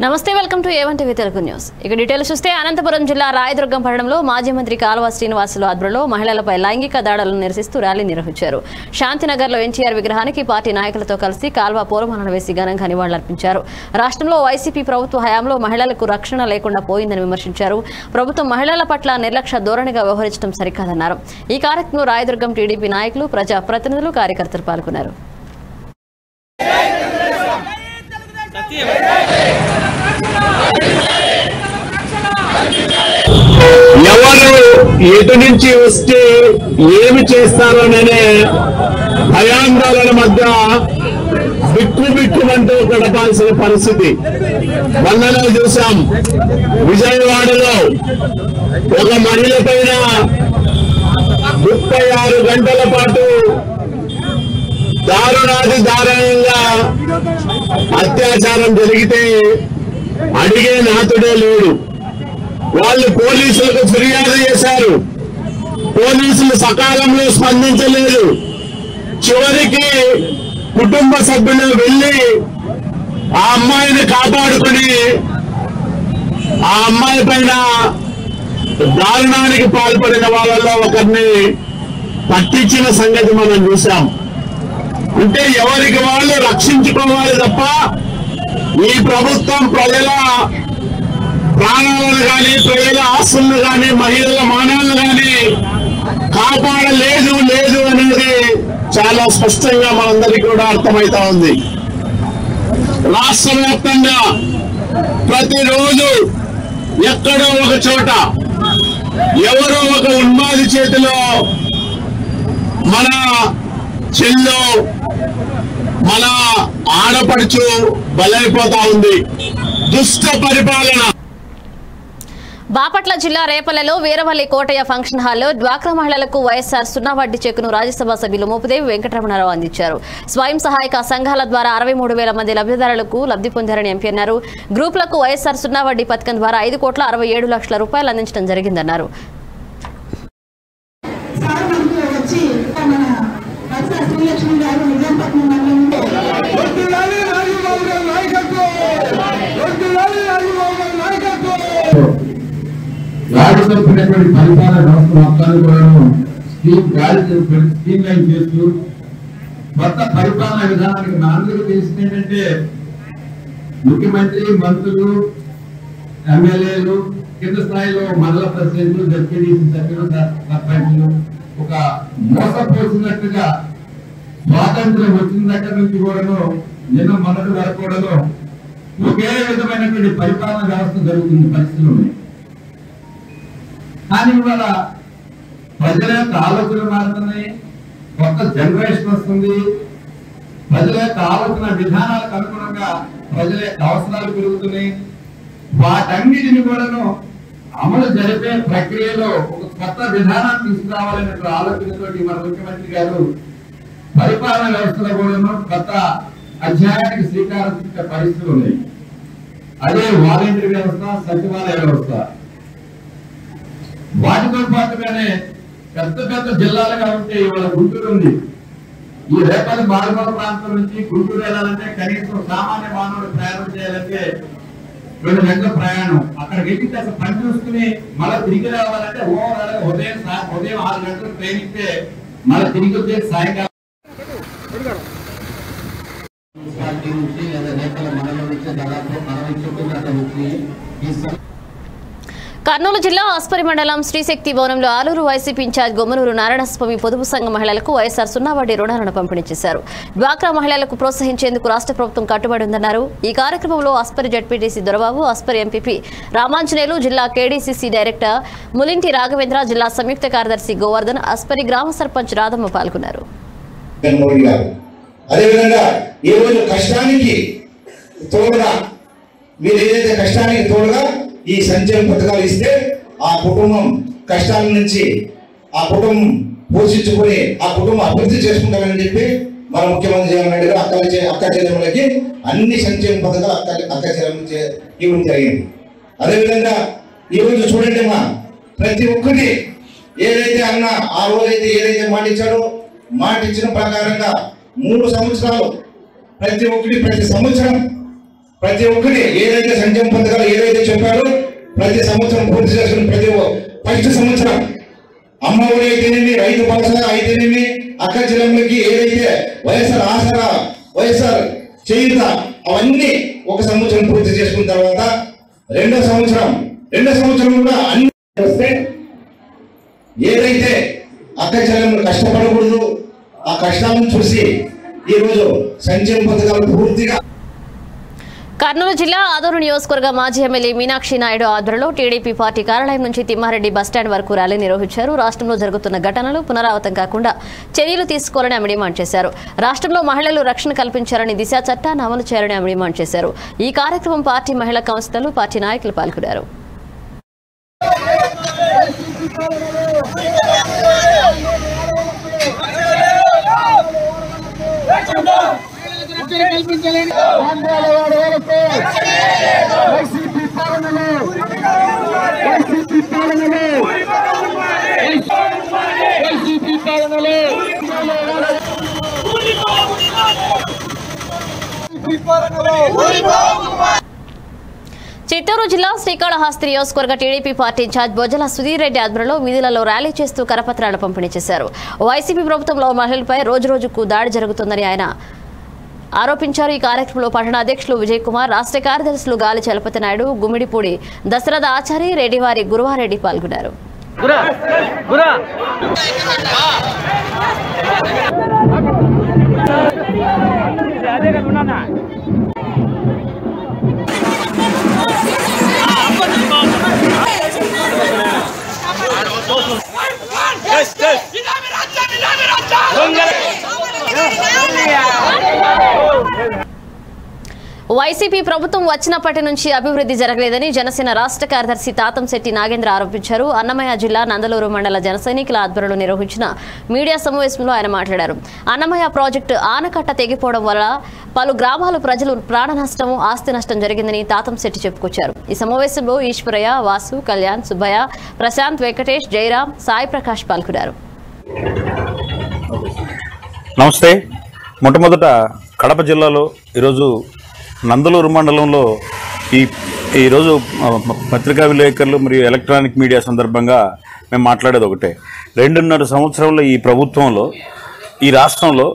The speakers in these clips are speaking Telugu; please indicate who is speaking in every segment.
Speaker 1: నమస్తే welcome to A one TV Telugu news ఇక డీటెయిల్స్ చూస్తే అనంతపురం జిల్లా రాయదుర్గం పట్టణంలో మాజీ మంత్రి కాలువ శ్రీనివాసులు ఆధ్వర్యంలో మహిళలపై లైంగిక దాడులను నిరసిస్తూ ర్యాలీ నిర్వహించారు శాంతినగర్లో ఎన్టీఆర్ విగ్రహానికి పార్టీ నాయకులతో కలిసి కాల్వ పూలమాలలు వేసి ఘనంగా నివాళులర్పించారు రాష్ట్రంలో వైసీపీ ప్రభుత్వ హయాంలో మహిళలకు రక్షణ లేకుండా పోయిందని విమర్శించారు ప్రభుత్వం మహిళల పట్ల నిర్లక్ష్య ధోరణిగా వ్యవహరించడం సరికాదన్నారు ఈ కార్యక్రమంలో రాయదుర్గం టీడీపీ నాయకులు ప్రజా ప్రతినిధులు కార్యకర్తలు పాల్గొన్నారు
Speaker 2: ఎవరు ఎటు నుంచి వస్తే ఏమి చేస్తారోననే భయాందోళన మధ్య బిక్కు బిక్కుమంటూ గడపాల్సిన పరిస్థితి మొన్ననే చూసాం విజయవాడలో ఒక మహిళ పైన ముప్పై ఆరు గంటల పాటు దారుణాది దారుణంగా అత్యాచారం జరిగితే అడిగే నాతుడే లేడు వాళ్ళు పోలీసులకు ఫిర్యాదు చేశారు పోలీసులు సకాలంలో స్పందించలేదు చివరికి కుటుంబ సభ్యులు వెళ్లి ఆ అమ్మాయిని కాపాడుకుని ఆ అమ్మాయి పైన దారుణానికి పాల్పడిన వాళ్ళలో ఒకరిని పట్టించిన సంగతి మనం చూసాం అంటే ఎవరికి వాళ్ళు రక్షించుకోవాలి తప్ప ఈ ప్రభుత్వం ప్రజల ప్రాణాలను కానీ ప్రజల ఆస్తులను కానీ మహిళల మానాలను కానీ కాపాడలేదు లేదు అనేది చాలా స్పష్టంగా మనందరికీ కూడా అర్థమవుతా ఉంది రాష్ట్ర వ్యాప్తంగా ప్రతిరోజు ఎక్కడో ఒక చోట ఎవరో ఒక ఉన్మాది చేతిలో మన చెల్లో మన ఆడపడుచు బలైపోతా ఉంది దుష్ట పరిపాలన
Speaker 1: బాపట్ల జిల్లా రేపల్లెలో వీరవల్లి కోటయ్య ఫంక్షన్ హాల్లో డ్వాక్రా మహిళలకు వైఎస్ఆర్ సున్నా వడ్డీ చెక్కును రాజ్యసభ సభ్యులు మోపుదేవి వెంకటరమణారావు అందించారు స్వయం సహాయక సంఘాల ద్వారా అరవై మూడు వేల మంది లబ్ధిదారులకు లబ్ధి పొందారని ఎంపీ అన్నారు గ్రూపులకు వైఎస్ఆర్ సున్నా వడ్డీ పథకం ద్వారా ఐదు కోట్ల అరవై ఏడు లక్షల రూపాయలు అందించడం జరిగిందన్నారు
Speaker 3: సార్ మనకు వచ్చి మన వరుస శ్రీలక్ష్మి గారు నిజాంపట్నం మండలంలో
Speaker 4: వడ్డీలాలి రాజబాబు గారి నాయకత్వం వడ్డీలాలి రాజబాబు గారి నాయకత్వం
Speaker 5: రాజసభ్యులైనటువంటి పరిపాలన వ్యవస్థ మొత్తాన్ని కూడాను స్కీమ్ గాలి స్కీమ్ లైన్ చేస్తూ కొత్త పరిపాలన విధానానికి నాందుకు తెలిసింది ఏంటంటే ముఖ్యమంత్రి మంత్రులు ఎమ్మెల్యేలు కింద స్థాయిలో మండల ప్రెసిడెంట్లు జడ్పీటీసీ సభ్యులు సర్- సర్పంచులు ఒక మోసపోసినట్టుగా స్వాతంత్రం వచ్చిన దగ్గర నుంచి కూడాను నిన్న మొన్నటి వరకు కూడాను ఒకే విధమైనటువంటి పరిపాలన వ్యవస్థ జరుగుతున్న పరిస్థితులు ఉన్నాయి కానీ ఇవాళ ప్రజల యొక్క ఆలోచన మారుతున్నాయి కొత్త జనరేషన్ వస్తుంది ప్రజల యొక్క ఆలోచన విధానాలకు అనుగుణంగా ప్రజల యొక్క అవసరాలు పెరుగుతున్నాయి వాటన్నిటిని కూడాను అమలు జరిపే ప్రక్రియలో ఒక కొత్త విధానాన్ని తీసుకురావాలనే ఆలోచనతోటి మన ముఖ్యమంత్రి గారు పరిపాలన వ్యవస్థలో కూడాను కొత్త అధ్యాయానికి శ్రీకారం చుట్టే పరిస్థితులు ఉన్నాయి అదే వాలంటీర్ వ్యవస్థ సచివాలయ వ్యవస్థ వాటితో పాటుగానే పెద్ద పెద్ద జిల్లాలుగా ఉంటే ఇవాళ గుంటూరు ఉంది ఈ రేపటి మారుమూల ప్రాంతం నుంచి గుంటూరు వెళ్ళాలంటే కనీసం సామాన్య మానవుడు ప్రయాణం చేయాలంటే రెండు గంటల ప్రయాణం అక్కడికి వెళ్ళి అసలు పని చూసుకుని మళ్ళీ తిరిగి రావాలంటే ఓవరాల్ ఉదయం సా- ఉదయం ఆరు గంటలకు ట్రైన్ ఇస్తే మళ్ళీ తిరిగి వచ్చే సాయంకాలం పార్టీ నుంచి లేదా నేతల మండలం నుంచి దాదాపు అరవై చోట్ల దాకా వచ్చి ఈ సభ
Speaker 1: కర్నూలు జిల్లా ఆస్పరి మండలం శ్రీశక్తి భవనంలో ఆలూరు వైసీపీ ఇన్ఛార్జ్ గొమ్మనూరు నారాయణస్వామి పొదుపు సంఘ మహిళలకు వైఎస్ఆర్ సున్నా వడ్డీ రుణాలను పంపిణీ చేశారు డ్వాక్రా మహిళలకు ప్రోత్సహించేందుకు రాష్ట్ర ప్రభుత్వం కట్టుబడి ఉందన్నారు ఈ కార్యక్రమంలో ఆస్పరి జడ్పీటీసీ దొరబాబు ఆస్పరి ఎంపీపీ రామాంజనేయులు జిల్లా కేడీసీసీ డైరెక్టర్ ములింటి రాఘవేంద్ర జిల్లా సంయుక్త కార్యదర్శి గోవర్ధన్ ఆస్పరి గ్రామ సర్పంచ్ రాధమ్మ పాల్గొన్నారు
Speaker 6: జగన్మోహన్ గారు అదేవిధంగా ఈ రోజు కష్టానికి తోడుగా మీరు ఏదైతే కష్టానికి తోడుగా ఈ సంక్షేమ పథకాలు ఇస్తే ఆ కుటుంబం కష్టాల నుంచి ఆ కుటుంబం పోషించుకొని ఆ కుటుంబం అభివృద్ధి చేసుకుంటారని చెప్పి మన ముఖ్యమంత్రి జగన్ రెడ్డి గారు అక్క చె- అక్క చెల్లెమ్మలకి అన్ని సంక్షేమ పథకాలు అక్క అక్క చెల్లెమ్మలు చే- ఇవ్వడం జరిగింది అదేవిధంగా ఈ రోజు చూడండి మా ప్రతి ఒక్కటి ఏదైతే అన్న ఆ రోజైతే ఏదైతే మాట ఇచ్చాడో మాట ఇచ్చిన ప్రకారంగా మూడు సంవత్సరాలు ప్రతి ఒక్కటి ప్రతి సంవత్సరం ప్రతి ఒక్కరి ఏదైతే సంక్షేమ పథకాలు ఏదైతే చెప్పారో ప్రతి సంవత్సరం పూర్తి చేసుకుని ప్రతి ఒ- ఫస్ట్ సంవత్సరం అమ్మ ఒడి అయితేనేమి రైతు భరోసా అయితేనేమి అక్క చెల్లెమ్మలకి ఏదైతే వైఎస్ఆర్ ఆసరా వైఎస్ఆర్ చేయుత అవన్నీ ఒక సంవత్సరం పూర్తి చేసుకున్న తర్వాత రెండో సంవత్సరం రెండో సంవత్సరం కూడా అన్ని వస్తే ఏదైతే అక్క చెల్లెమ్మలు కష్టపడకూడదు ఆ కష్టాలను చూసి ఈరోజు సంక్షేమ పథకాలు పూర్తిగా
Speaker 1: కర్నూలు జిల్లా ఆదూరు నియోజకవర్గ మాజీ ఎమ్మెల్యే మీనాక్షి నాయుడు ఆధ్వర్యంలో టీడీపీ పార్టీ కార్యాలయం నుంచి తిమ్మారెడ్డి బస్టాండ్ వరకు ర్యాలీ నిర్వహించారు రాష్ట్రంలో జరుగుతున్న ఘటనలు పునరావృతం కాకుండా చర్యలు తీసుకోవాలని ఆమె డిమాండ్ చేశారు రాష్ట్రంలో మహిళలు రక్షణ కల్పించాలని దిశా చట్టాన్ని అమలు చేయాలని ఆమె డిమాండ్ చేశారు ఈ కార్యక్రమం పార్టీ మహిళా కౌన్సిలర్లు పార్టీ నాయకులు పాల్గొన్నారు చిత్తూరు జిల్లా శ్రీకాళహస్తి నియోజకవర్గ TDP party in-charge Bojjala Sudheer Reddy ఆధ్వర్యంలో వీధులలో ర్యాలీ చేస్తూ కరపత్రాలు పంపిణీ చేశారు వైసీపీ ప్రభుత్వంలో మహిళలపై రోజు రోజుకు దాడి జరుగుతుందని ఆయన ఆరోపించారు ఈ కార్యక్రమంలో పట్టణ అధ్యక్షులు విజయ్ కుమార్ రాష్ట్ర కార్యదర్శులు గాలి చలపతి నాయుడు గుమ్మిడిపూడి దశరథ ఆచారి రెడ్డివారి గురువారెడ్డి పాల్గొన్నారు వైసీపీ ప్రభుత్వం వచ్చినప్పటి నుంచి అభివృద్ధి జరగలేదని జనసేన రాష్ట్ర కార్యదర్శి తాతంశెట్టి నాగేంద్ర ఆరోపించారు అన్నమయ్య జిల్లా నందలూరు మండల జన సైనికుల ఆధ్వర్యంలో నిర్వహించిన మీడియా సమావేశంలో ఆయన మాట్లాడారు అన్నమయ్య ప్రాజెక్టు ఆనకట్ట తెగిపోవడం వల్ల పలు గ్రామాల ప్రజలు ప్రాణ నష్టం ఆస్తి నష్టం జరిగిందని తాతంశెట్టి చెప్పుకొచ్చారు ఈ సమావేశంలో ఈశ్వరయ్య వాసు కళ్యాణ్ సుబ్బయ్య ప్రశాంత్ వెంకటేష్ జయరాం సాయి ప్రకాష్ పాల్గొన్నారు
Speaker 7: నమస్తే మొట్టమొదట కడప జిల్లాలో ఈరోజు నందలూరు మండలంలో ఈ ఈరోజు ఆ, పత్రికా విలేకరులు మరియు ఎలక్ట్రానిక్ మీడియా సందర్భంగా మేము మాట్లాడేది ఒకటే రెండున్నర సంవత్సరంలో ఈ ప్రభుత్వంలో ఈ రాష్ట్రంలో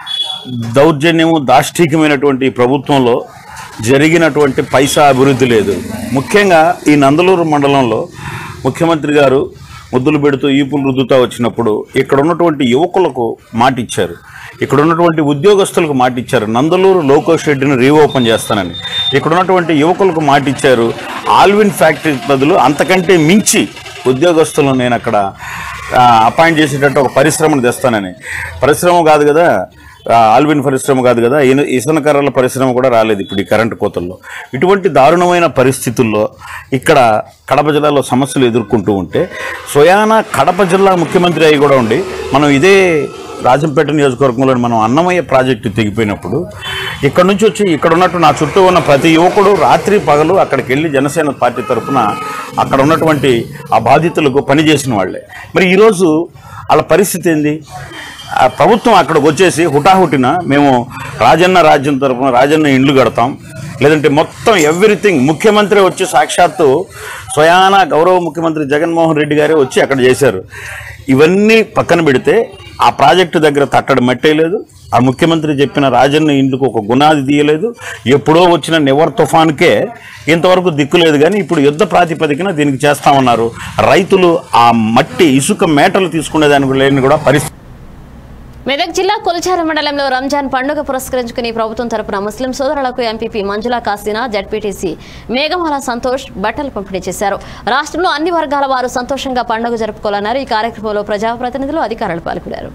Speaker 7: దౌర్జన్యము దాష్టీకమైనటువంటి ఈ ప్రభుత్వంలో జరిగినటువంటి పైసా అభివృద్ధి లేదు ముఖ్యంగా ఈ నందలూరు మండలంలో ముఖ్యమంత్రి గారు ముద్దులు పెడుతూ ఈపులు రుద్దుతా వచ్చినప్పుడు ఇక్కడ ఉన్నటువంటి యువకులకు మాటిచ్చారు ఇక్కడ ఉన్నటువంటి ఉద్యోగస్తులకు మాటిచ్చారు నందలూరు లోకో షెడ్ని రీఓపెన్ చేస్తానని ఇక్కడ ఉన్నటువంటి యువకులకు మాటిచ్చారు ఆల్విన్ ఫ్యాక్టరీ బదులు అంతకంటే మించి ఉద్యోగస్తులను నేను అక్కడ ఆ, అపాయింట్ చేసేటట్టు ఒక పరిశ్రమను తెస్తానని పరిశ్రమ కాదు కదా ఆ, ఆల్విన్ పరిశ్రమ కాదు కదా ఇన- ఇసన కర్రల పరిశ్రమ కూడా రాలేదు ఇప్పుడు ఈ కరెంటు కోతల్లో ఇటువంటి దారుణమైన పరిస్థితుల్లో ఇక్కడ కడప జిల్లాలో సమస్యలు ఎదుర్కొంటూ ఉంటే స్వయాన కడప జిల్లా ముఖ్యమంత్రి అయి కూడా ఉండి మనం ఇదే రాజంపేట నియోజకవర్గంలో మనం అన్నమయ్య ప్రాజెక్టు తెగిపోయినప్పుడు ఇక్కడ నుంచి వచ్చి ఇక్కడ ఉన్నట్టు నా చుట్టూ ఉన్న ప్రతి యువకుడు రాత్రి పగలు అక్కడికి వెళ్ళి జనసేన పార్టీ తరఫున అక్కడ ఉన్నటువంటి ఆ బాధితులకు పనిచేసిన వాళ్ళే మరి ఈరోజు వాళ్ళ పరిస్థితి ఏంది ఆ ప్రభుత్వం అక్కడికి వచ్చేసి హుటాహుటిన మేము రాజన్న రాజ్యం తరఫున రాజన్న ఇండ్లు కడతాం లేదంటే మొత్తం ఎవ్రీథింగ్ ముఖ్యమంత్రి వచ్చి సాక్షాత్తు స్వయాన గౌరవ ముఖ్యమంత్రి జగన్మోహన్ రెడ్డి గారే వచ్చి అక్కడ చేశారు ఇవన్నీ పక్కన పెడితే ఆ ప్రాజెక్టు దగ్గర తట్టడి మట్టేయలేదు ఆ ముఖ్యమంత్రి చెప్పిన రాజన్న ఇండ్లకు ఒక గునాది తీయలేదు ఎప్పుడో వచ్చిన నివర్ తుఫాన్కే ఇంతవరకు దిక్కు లేదు కానీ ఇప్పుడు యుద్ధ ప్రాతిపదికన దీనికి చేస్తామన్నారు రైతులు ఆ మట్టి ఇసుక మేటలు తీసుకునేదానికి లేని కూడా పరిస్థితి
Speaker 1: మెదక్ జిల్లా కొల్చార మండలంలో రంజాన్ పండుగ పురస్కరించుకుని ప్రభుత్వం తరపున ముస్లిం సోదరులకు ఎంపీపీ మంజులా కాసీనా జడ్పీటీసీ మేఘమాల సంతోష్ బట్టలు పంపిణీ చేశారు రాష్ట్రంలో అన్ని వర్గాల వారు సంతోషంగా పండుగ జరుపుకోవాలన్నారు ఈ కార్యక్రమంలో ప్రజాప్రతినిధులు అధికారులు పాల్గొన్నారు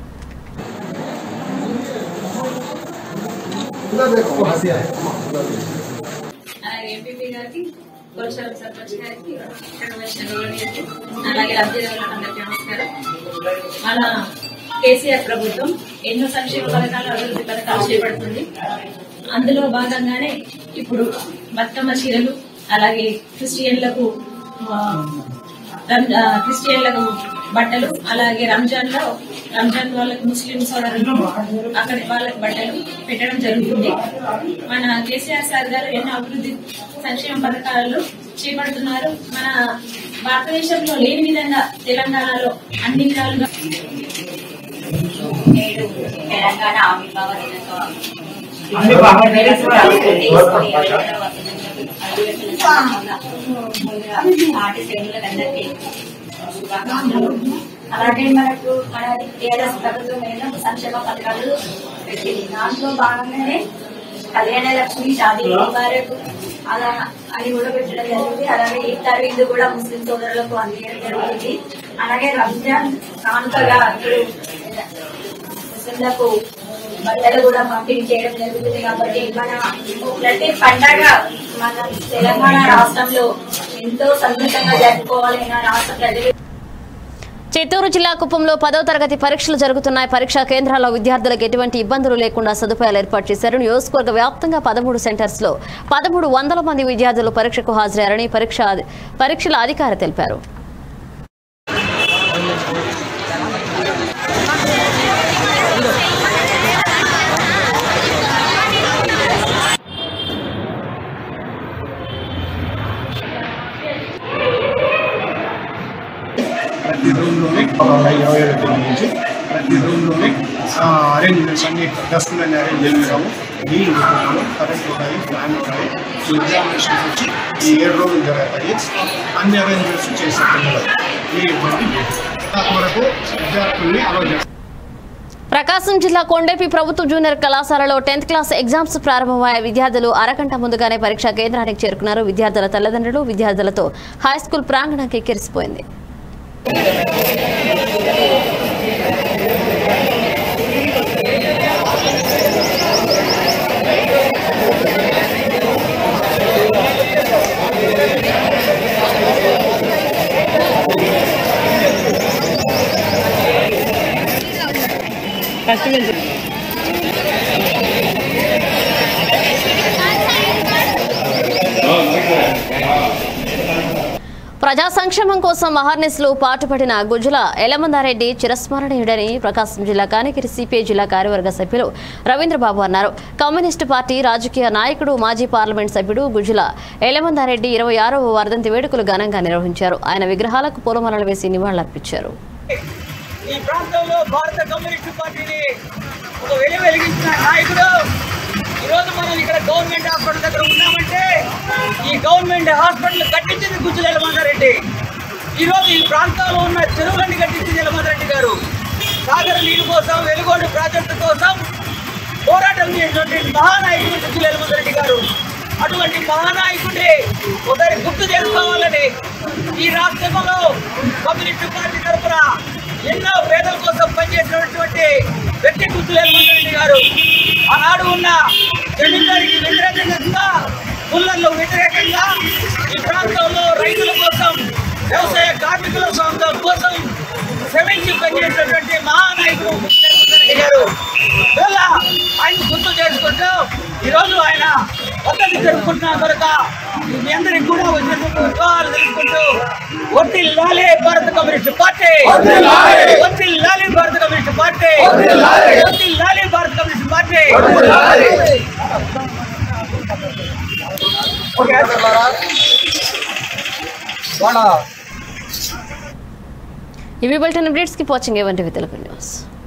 Speaker 8: అలాగే ఎంపీపీ గారికి కొలసాల సర్పంచ్ గారికి ఇక్కడ వచ్చిన గౌరవనీయులకు, అలాగే లబ్ధిదారులందరికీ నమస్కారం మన కేసీఆర్ ప్రభుత్వం ఎన్నో సంక్షేమ పథకాలు అభివృద్ధి పథకాలు చేపడుతుంది అందులో భాగంగానే ఇప్పుడు బతుకమ్మ చీరలు అలాగే క్రిస్టియన్లకు ఆ, రం- ఆ, క్రిస్టియన్లకు బట్టలు అలాగే రంజాన్ లో రంజాన్ వాళ్ళకి ముస్లిం సోదరులు అక్కడి వాళ్ళకి బట్టలు పెట్టడం జరుగుతుంది మన కేసీఆర్ సార్ గారు ఎన్నో అభివృద్ధి సంక్షేమ పథకాలు చేపడుతున్నారు మన భారతదేశంలో లేని విధంగా తెలంగాణలో అన్ని విధాలుగా
Speaker 9: నేడు తెలంగాణ ఆవిర్భావ దినోత్సవం నాటి శ్రేణులందరికీ శుభాకాంక్షలు అలాగే మనకు మన టీఆర్ఎస్ ప్రభుత్వం ఎన్నో సంక్షేమ పథకాలు పెట్టింది దాంట్లో భాగంగానే కళ్యాణ లక్ష్మి షాదీ ముబారక్ అలా అని కూడా పెట్టడం జరిగింది అలాగే ఇఫ్తార్ విందు కూడా ముస్లిం సోదరులకు అందించడం జరుగుతుంది అలాగే రంజాన్ కానుకగా ఇప్పుడు ముస్లింలకు బట్టలు కూడా పంపిణీ చేయడం జరుగుతుంది కాబట్టి మన ప్రతి పండగ మన తెలంగాణ రాష్ట్రంలో ఎంతో సంతోషంగా జరుపుకోవాలని రాష్ట్ర ప్రజలు
Speaker 1: చిత్తూరు జిల్లా కుప్పంలో పదో తరగతి పరీక్షలు జరుగుతున్నాయి పరీక్షా కేంద్రాల్లో విద్యార్థులకు ఎటువంటి ఇబ్బందులు లేకుండా సదుపాయాలు ఏర్పాటు చేశారు నియోజకవర్గ వ్యాప్తంగా పదమూడు సెంటర్స్ లో పదమూడు వందల మంది విద్యార్థులు పరీక్షకు హాజరయ్యారని పరీక్ష పరీక్షల అధికారి తెలిపారు
Speaker 10: ప్రతి రూమ్లోనే ఇరవై ఏడు తేదీ నుంచి ప్రతి రూమ్లోనే అరేంజ్మెంట్స్ అన్ని డస్క్లు అన్ని అరేంజ్ చేసాము నీళ్ళు పెట్టుకున్నాము కరెంట్ ఉంటాయి ఫ్యాన్ ఉంటాయి ఈ ఎగ్జామినేషన్స్ వచ్చి ఈ ఏడు రోజులు జరుగుతాయి అన్ని అరేంజ్మెంట్స్ చేసే పిల్లలు ఏ ఇబ్బంది లేదు నాకు వరకు విద్యార్థుల్ని అలౌ చేస్తాం
Speaker 1: ప్రకాశం జిల్లా కొండేపి ప్రభుత్వ జూనియర్ కళాశాలలో టెన్త్ క్లాస్ ఎగ్జామ్స్ ప్రారంభమయ్యాయి విద్యార్థులు అరగంట ముందుగానే పరీక్షా కేంద్రానికి చేరుకున్నారు విద్యార్థుల తల్లిదండ్రులు విద్యార్థులతో హైస్కూల్ ప్రాంగణం కిక్కిరిసిపోయింది ప్రజా సంక్షేమం కోసం మహర్నిస్లు పాటుపడిన గుజ్జుల ఎలమందారెడ్డి చిరస్మరణీయుడని ప్రకాశం జిల్లా కానిగిరి సిపిఐ జిల్లా కార్యవర్గ సభ్యులు రవీంద్రబాబు అన్నారు కమ్యూనిస్టు పార్టీ రాజకీయ నాయకుడు మాజీ పార్లమెంట్ సభ్యుడు గుజ్జుల ఎలమందారెడ్డి ఇరవై ఆరవ వర్ధంతి వేడుకలు ఘనంగా నిర్వహించారు ఆయన విగ్రహాలకు పూలమాలలు వేసి నివాళులర్పించారు
Speaker 11: ఈ ప్రాంతంలో భారత కమ్యూనిస్టు పార్టీని ఒక వెలి వెలిగించిన నాయకుడు ఈరోజు మనం ఇక్కడ గవర్నమెంట్ హాస్పిటల్ దగ్గర ఉన్నామంటే ఈ గవర్నమెంట్ హాస్పిటల్ కట్టించింది గుజ్జుల యలమందారెడ్డి ఈరోజు ఈ ప్రాంతంలో ఉన్న చెరువులన్నీ కట్టించింది యలమందారెడ్డి గారు సాగర నీరు కోసం వెలుగోడు ప్రాజెక్టు కోసం పోరాటం చేసినటువంటి మహానాయకుడు గుజ్జుల యలమందారెడ్డి గారు అటువంటి మహానాయకుడిని ఒకరి గుర్తు చేసుకోవాలని ఈ రాష్ట్రంలో కమ్యూనిస్టు పార్టీ తరఫున ఎన్నో పేదల కోసం పనిచేసినటువంటి వ్యక్తి గుర్తులేమంటారెడ్డి గారు ఆనాడు ఉన్న జమీందారికి వ్యతిరేకంగా పుల్లర్లు వ్యతిరేకంగా ఈ ప్రాంతంలో రైతుల కోసం వ్యవసాయ కార్మికుల సొంతం కోసం శ్రమించి పనిచేసినటువంటి మహానాయకుడు గుర్తులేమంటారెడ్డి గారు ఇవాళ ఆయన గుర్తు చేసుకుంటూ ఈరోజు ఆయన పద్ధతి జరుపుకుంటున్నాం కనుక మీ అందరికి కూడా వచ్చినటువంటి వివరాలు తెలుసుకుంటూ ఒట్టి లాలే భారత కమ్యూనిస్ట్ పార్టీ ఒట్టి లాలే భారత కమ్యూనిస్ట్ పార్టీ ఒట్టి లాలే భారత కమ్యూనిస్ట్ పార్టీ
Speaker 1: ఇవి బులెటిన్ అప్డేట్స్ కి వాచింగ్ ఏవంటి తెలుగు న్యూస్